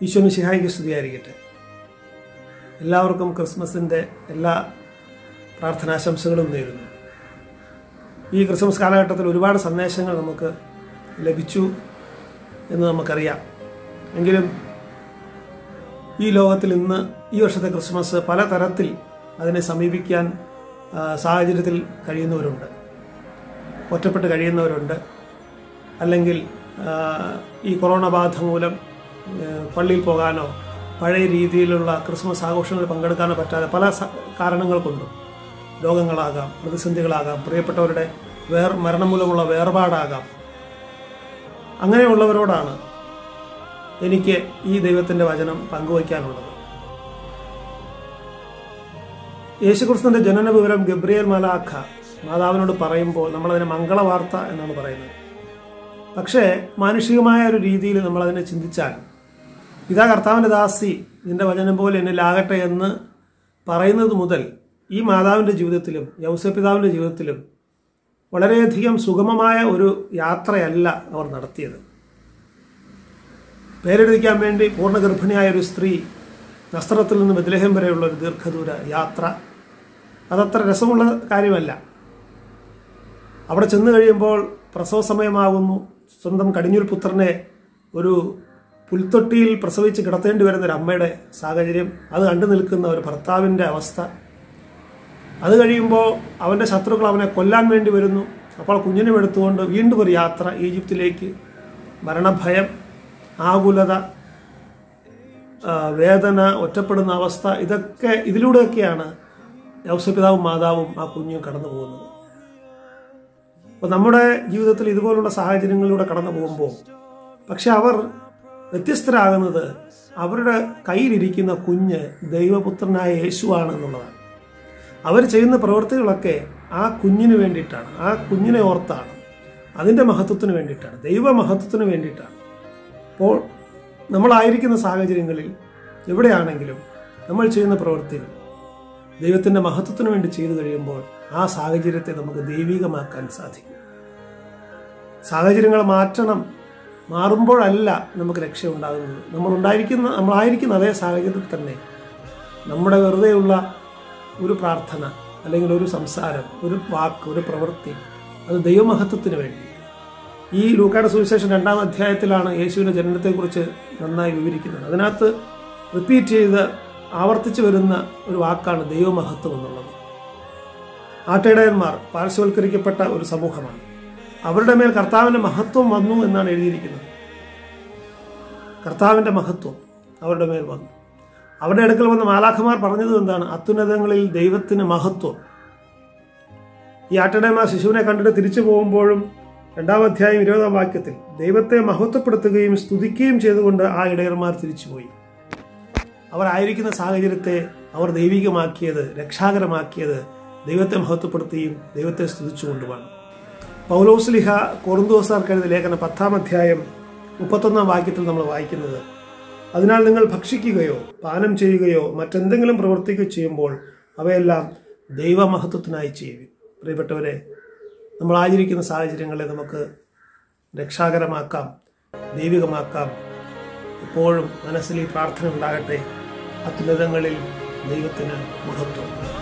ഈശോ മിശിഹായിക്ക് സ്തുതിയായിരിക്കട്ടെ എല്ലാവർക്കും ക്രിസ്മസിൻ്റെ എല്ലാ പ്രാർത്ഥനാശംസകളും നേരുന്നു ഈ ക്രിസ്മസ് കാലഘട്ടത്തിൽ ഒരുപാട് സന്ദേശങ്ങൾ നമുക്ക് ലഭിച്ചു എന്ന് നമുക്കറിയാം എങ്കിലും ഈ ലോകത്തിൽ ഇന്ന് ഈ വർഷത്തെ ക്രിസ്മസ് പലതരത്തിൽ അതിനെ സമീപിക്കാൻ ആ, സാഹചര്യത്തിൽ കഴിയുന്നവരുണ്ട് ഒറ്റപ്പെട്ട് കഴിയുന്നവരുണ്ട് അല്ലെങ്കിൽ ആ, ഈ കൊറോണ ബാധ മൂലം ആ, പള്ളിയിൽ പോകാനോ പഴയ രീതിയിലുള്ള ക്രിസ്മസ് ആഘോഷങ്ങളിൽ പങ്കെടുക്കാനോ പറ്റാതെ പല സ- കാരണങ്ങൾ കൊണ്ടും രോഗങ്ങളാകാം പ്രതിസന്ധികളാകാം പ്രിയപ്പെട്ടവരുടെ വേർ മരണം മൂലമുള്ള വേർപാടാകാം അങ്ങനെയുള്ളവരോടാണ് എനിക്ക് ഈ ദൈവത്തിൻ്റെ വചനം പങ്കുവയ്ക്കാനുള്ളത് യേശുക്രിസ്തുവിന്റെ ജനന വിവരം ഗബ്രിയേൽ മലാഖ മാതാവിനോട് പറയുമ്പോൾ നമ്മളതിനെ മംഗളവാർത്ത എന്നാണ് പറയുന്നത് പക്ഷേ മാനുഷികമായ ഒരു രീതിയിൽ നമ്മളതിനെ ചിന്തിച്ചാൽ ഇതാ കർത്താവിൻ്റെ ദാസി നിന്റെ വചനം പോലെ എന്നിലാകട്ടെ എന്ന് പറയുന്നത് മുതൽ ഈ മാതാവിൻ്റെ ജീവിതത്തിലും യൗസപിതാവിൻ്റെ ജീവിതത്തിലും വളരെയധികം സുഗമമായ ഒരു യാത്രയല്ല അവർ നടത്തിയത് പേരെഴുതിക്കാൻ വേണ്ടി പൂർണ്ണ ഗർഭിണിയായ ഒരു സ്ത്രീ നസ്ത്രത്തിൽ നിന്ന് ബദ്ലഹം വരെയുള്ള ഒരു ദീർഘദൂര യാത്ര അതത്ര രസമുള്ള കാര്യമല്ല അവിടെ ചെന്ന് കഴിയുമ്പോൾ പ്രസവ സമയമാകുന്നു സ്വന്തം കടിഞ്ഞൂൽ പുത്രനെ ഒരു പുൽത്തൊട്ടിയിൽ പ്രസവിച്ച് കിടത്തേണ്ടി വരുന്ന ഒരു അമ്മയുടെ സാഹചര്യം അത് കണ്ടു നിൽക്കുന്ന ഒരു ഭർത്താവിൻ്റെ അവസ്ഥ അത് കഴിയുമ്പോൾ അവൻ്റെ ശത്രുക്കൾ അവനെ കൊല്ലാൻ വേണ്ടി വരുന്നു അപ്പോൾ കുഞ്ഞിനും എടുത്തുകൊണ്ട് വീണ്ടും ഒരു യാത്ര ഈജിപ്തിലേക്ക് മരണഭയം ആകുലത ആ, വേദന ഒറ്റപ്പെടുന്ന അവസ്ഥ ഇതൊക്കെ ഇതിലൂടെയൊക്കെയാണ് യൗസപിതാവും മാതാവും ആ കുഞ്ഞും കടന്നു പോകുന്നത് അപ്പോൾ നമ്മുടെ ജീവിതത്തിൽ ഇതുപോലുള്ള സാഹചര്യങ്ങളിലൂടെ കടന്നു പോകുമ്പോൾ പക്ഷെ അവർ വ്യത്യസ്തരാകുന്നത് അവരുടെ കയ്യിലിരിക്കുന്ന കുഞ്ഞ് ദൈവപുത്രനായ യേശുവാണ് എന്നുള്ളതാണ് അവർ ചെയ്യുന്ന പ്രവൃത്തികളൊക്കെ ആ കുഞ്ഞിന് വേണ്ടിയിട്ടാണ് ആ കുഞ്ഞിനെ ഓർത്താണ് അതിൻ്റെ മഹത്വത്തിന് വേണ്ടിയിട്ടാണ് ദൈവമഹത്വത്തിന് വേണ്ടിയിട്ടാണ് അപ്പോൾ നമ്മളായിരിക്കുന്ന സാഹചര്യങ്ങളിൽ എവിടെയാണെങ്കിലും നമ്മൾ ചെയ്യുന്ന പ്രവൃത്തികൾ ദൈവത്തിൻ്റെ മഹത്വത്തിന് വേണ്ടി ചെയ്തു കഴിയുമ്പോൾ ആ സാഹചര്യത്തെ നമുക്ക് ദൈവികമാക്കാൻ സാധിക്കും സാഹചര്യങ്ങൾ മാറ്റണം മാറുമ്പോഴല്ല നമുക്ക് രക്ഷയുണ്ടാകുന്നത് നമ്മൾ ഉണ്ടായിരിക്കുന്ന നമ്മളായിരിക്കുന്ന അതേ സാഹചര്യത്തിൽ തന്നെ നമ്മുടെ വെറുതെയുള്ള ഒരു പ്രാർത്ഥന അല്ലെങ്കിൽ ഒരു സംസാരം ഒരു വാക്ക് ഒരു പ്രവൃത്തി അത് ദൈവമഹത്വത്തിന് വേണ്ടി ഈ ലൂക്കായുടെ സുവിശേഷം രണ്ടാം അധ്യായത്തിലാണ് യേശുവിൻ്റെ ജനനത്തെക്കുറിച്ച് നന്നായി വിവരിക്കുന്നത് അതിനകത്ത് റിപ്പീറ്റ് ചെയ്ത് ആവർത്തിച്ചു വരുന്ന ഒരു വാക്കാണ് ദൈവമഹത്വം എന്നുള്ളത് ആട്ടിടയന്മാർ പാർശ്വവൽക്കരിക്കപ്പെട്ട ഒരു സമൂഹമാണ് അവരുടെ മേൽ കർത്താവിൻ്റെ മഹത്വം വന്നു എന്നാണ് എഴുതിയിരിക്കുന്നത് കർത്താവിൻ്റെ മഹത്വം അവരുടെ മേൽ വന്നു അവരുടെ അടുക്കൽ വന്ന മാലാഖമാർ പറഞ്ഞത് എന്താണ് അത്യുന്നതങ്ങളിൽ ദൈവത്തിന് മഹത്വം ഈ ആട്ടിടയന്മാർ ശിശുവിനെ കണ്ടിട്ട് തിരിച്ചു പോകുമ്പോഴും രണ്ടാം അധ്യായം ഇരുപതാം വാക്യത്തിൽ ദൈവത്തെ മഹത്വപ്പെടുത്തുകയും സ്തുതിക്കുകയും ചെയ്തുകൊണ്ട് ആ ഇടയന്മാർ തിരിച്ചുപോയി അവർ ആയിരിക്കുന്ന സാഹചര്യത്തെ അവർ ദൈവികമാക്കിയത് രക്ഷാകരമാക്കിയത് ദൈവത്തെ മഹത്വപ്പെടുത്തുകയും ദൈവത്തെ സ്തുതിച്ചുകൊണ്ടുമാണ് പൗലോസ്ലിഹ കൊറുന്തോസാർക്ക് എഴുതിയ ലേഖനം പത്താം അധ്യായം മുപ്പത്തൊന്നാം വാക്യത്തിൽ നമ്മൾ വായിക്കുന്നത് അതിനാൽ നിങ്ങൾ ഭക്ഷിക്കുകയോ പാനം ചെയ്യുകയോ മറ്റെന്തെങ്കിലും പ്രവർത്തിക്കുകയോ ചെയ്യുമ്പോൾ അവയെല്ലാം ദൈവമഹത്വത്തിനായി ചെയ്യുവിൻ പ്രിയപ്പെട്ടവരെ നമ്മൾ ആചരിക്കുന്ന സാഹചര്യങ്ങളെ നമുക്ക് രക്ഷാകരമാക്കാം ദൈവികമാക്കാം എപ്പോഴും മനസ്സിൽ ഈ പ്രാർത്ഥന ഉണ്ടാകട്ടെ അത്യുന്നതങ്ങളിൽ ദൈവത്തിന് മഹത്വം